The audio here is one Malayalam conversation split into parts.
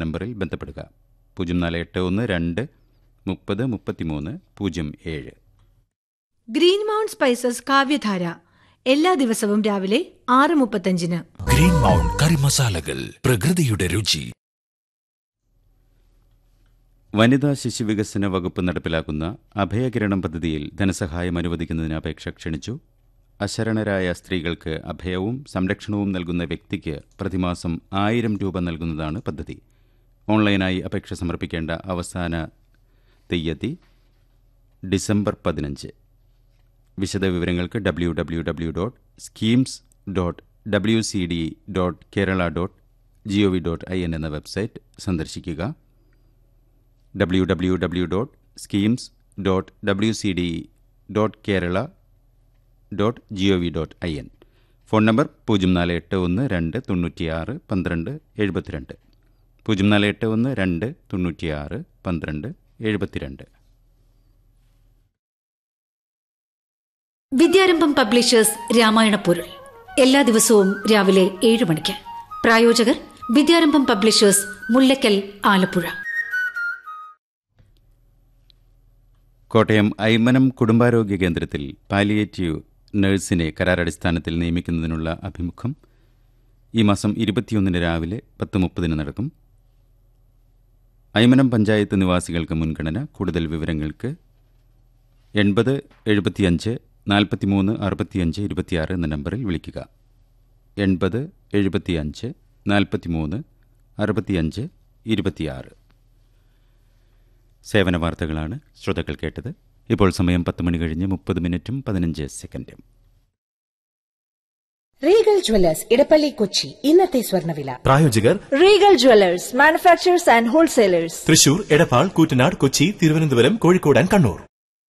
നമ്പറിൽ ബന്ധപ്പെടുക പൂജ്യം നാല് എട്ട് ഒന്ന് രണ്ട് മുപ്പത് മുപ്പത്തിമൂന്ന് പൂജ്യം ഏഴ് ഗ്രീൻ മൗണ്ട് സ്പൈസസ് കാവ്യധാര എല്ലാ ദിവസവും രാവിലെ ആറ് മുപ്പത്തഞ്ചിന് ഗ്രീൻ മൗണ്ട് കറി മസാലകൾ പ്രകൃതിയുടെ രുചി വനിതാ ശിശുവികസന വകുപ്പ് നടപ്പിലാക്കുന്ന അഭയകിരണം പദ്ധതിയിൽ ധനസഹായം അനുവദിക്കുന്നതിന് അപേക്ഷ ക്ഷണിച്ചു അശരണരായ സ്ത്രീകൾക്ക് അഭയവും സംരക്ഷണവും നൽകുന്ന വ്യക്തിക്ക് പ്രതിമാസം ആയിരം രൂപ നൽകുന്നതാണ് പദ്ധതി ഓൺലൈനായി അപേക്ഷ സമർപ്പിക്കേണ്ട അവസാന തീയതി ഡിസംബർ പതിനഞ്ച് വിശദവിവരങ്ങൾക്ക് W W W dot schemes dot W C D dot Kerala dot G O V dot I N എന്ന വെബ്സൈറ്റ് സന്ദർശിക്കുക W W W dot schemes dot W C D dot Kerala dot G O V dot I N phone number പൂജ്യം നാല് എട്ട് ഒന്ന് രണ്ട് തൊണ്ണൂറ്റിയാറ് പന്ത്രണ്ട് എഴുപത്തിരണ്ട് പൂജ്യം നാല് എട്ട് ഒന്ന് രണ്ട് തൊണ്ണൂറ്റിയാറ് പന്ത്രണ്ട് എഴുപത്തിരണ്ട് വിദ്യാരംഭം പബ്ലിഷേഴ്സ് രാമായണ പൊരുൾ എല്ലാ ദിവസവും രാവിലെ ഏഴ് മണിക്ക് പ്രായോജകർ വിദ്യാരംഭം പബ്ലിഷേഴ്സ് മുല്ലക്കൽ ആലപ്പുഴ കോട്ടയം ഐമനം കുടുംബാരോഗ്യ കേന്ദ്രത്തിൽ പാലിയേറ്റീവ് നഴ്സിനെ കരാറടിസ്ഥാനത്തിൽ നിയമിക്കുന്നതിനുള്ള അഭിമുഖം ഈ മാസം ഇരുപത്തിയൊന്നിന് രാവിലെ പത്ത് മുപ്പതിന് നടക്കും ഐമനം പഞ്ചായത്ത് നിവാസികൾക്ക് മുൻഗണന കൂടുതൽ വിവരങ്ങൾക്ക് എൺപത് എഴുപത്തിയഞ്ച് നാൽപ്പത്തിമൂന്ന് അറുപത്തിയഞ്ച് ഇരുപത്തിയാറ് എന്ന നമ്പറിൽ വിളിക്കുക എൺപത് എഴുപത്തിയഞ്ച് നാൽപ്പത്തിമൂന്ന് അറുപത്തിയഞ്ച് ഇരുപത്തിയാറ് സേവന വാർത്തകളാണ് ശ്രോതാക്കൾ കേട്ടത് ഇപ്പോൾ സമയം പത്ത് മണി കഴിഞ്ഞ് മുപ്പത് മിനിറ്റും പതിനഞ്ച് സെക്കൻഡും റീഗൽ ജ്വല്ലേഴ്സ് ഇടപ്പള്ളി കൊച്ചി ഇന്നത്തെ സ്വർണ്ണവില പ്രായോജകർ Regal jewellers manufacturers and wholesalers Thrissur Edappal Koottanad Kochi Thiruvananthapuram Kozhikode and Kannur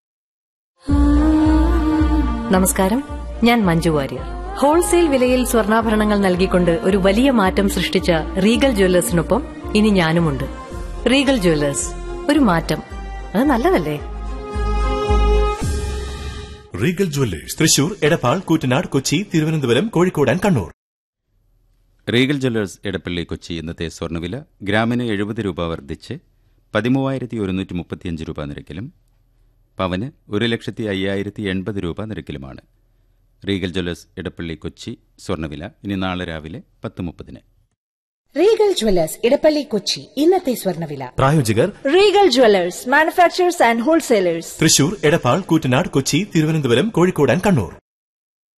നമസ്കാരം ഞാൻ മഞ്ജു വാര്യർ ഹോൾസെയിൽ വിലയിൽ സ്വർണ്ണാഭരണങ്ങൾ നൽകിക്കൊണ്ട് ഒരു വലിയ മാറ്റം സൃഷ്ടിച്ച റീഗൽ ജ്വല്ലേഴ്സിനൊപ്പം ഇനി ഞാനുമുണ്ട് റീഗൽ ജ്വല്ലേഴ്സ് ഒരു മാറ്റം അത് നല്ലതല്ലേ Regal jewellers Thrissur Edappal Koottanad Kochi Thiruvananthapuram Kozhikode and Kannur Regal jewellers Edappally Kochi ഇന്നത്തെ സ്വർണ്ണവില ഗ്രാമിന് എഴുപത് രൂപ വർദ്ധിച്ച് പതിമൂവായിരത്തി ഒരുന്നൂറ്റി മുപ്പത്തിയഞ്ച് രൂപ നിരക്കിലും പവന് ഒരു ലക്ഷത്തി അയ്യായിരത്തി എൺപത് രൂപ നിരക്കിലുമാണ് റീഗൽ ജ്വല്ലേഴ്സ് എടപ്പള്ളി കൊച്ചി സ്വർണ്ണവില ഇനി നാളെ രാവിലെ പത്ത് മുപ്പതിന് റീഗൽ ജ്വല്ലേഴ്സ് ഇടപ്പള്ളി കൊച്ചി ഇന്നത്തെ സ്വർണ്ണവില പ്രായോജകർ Regal jewellers manufacturers and wholesalers Thrissur Edappal Koottanad Kochi Thiruvananthapuram Kozhikode and Kannur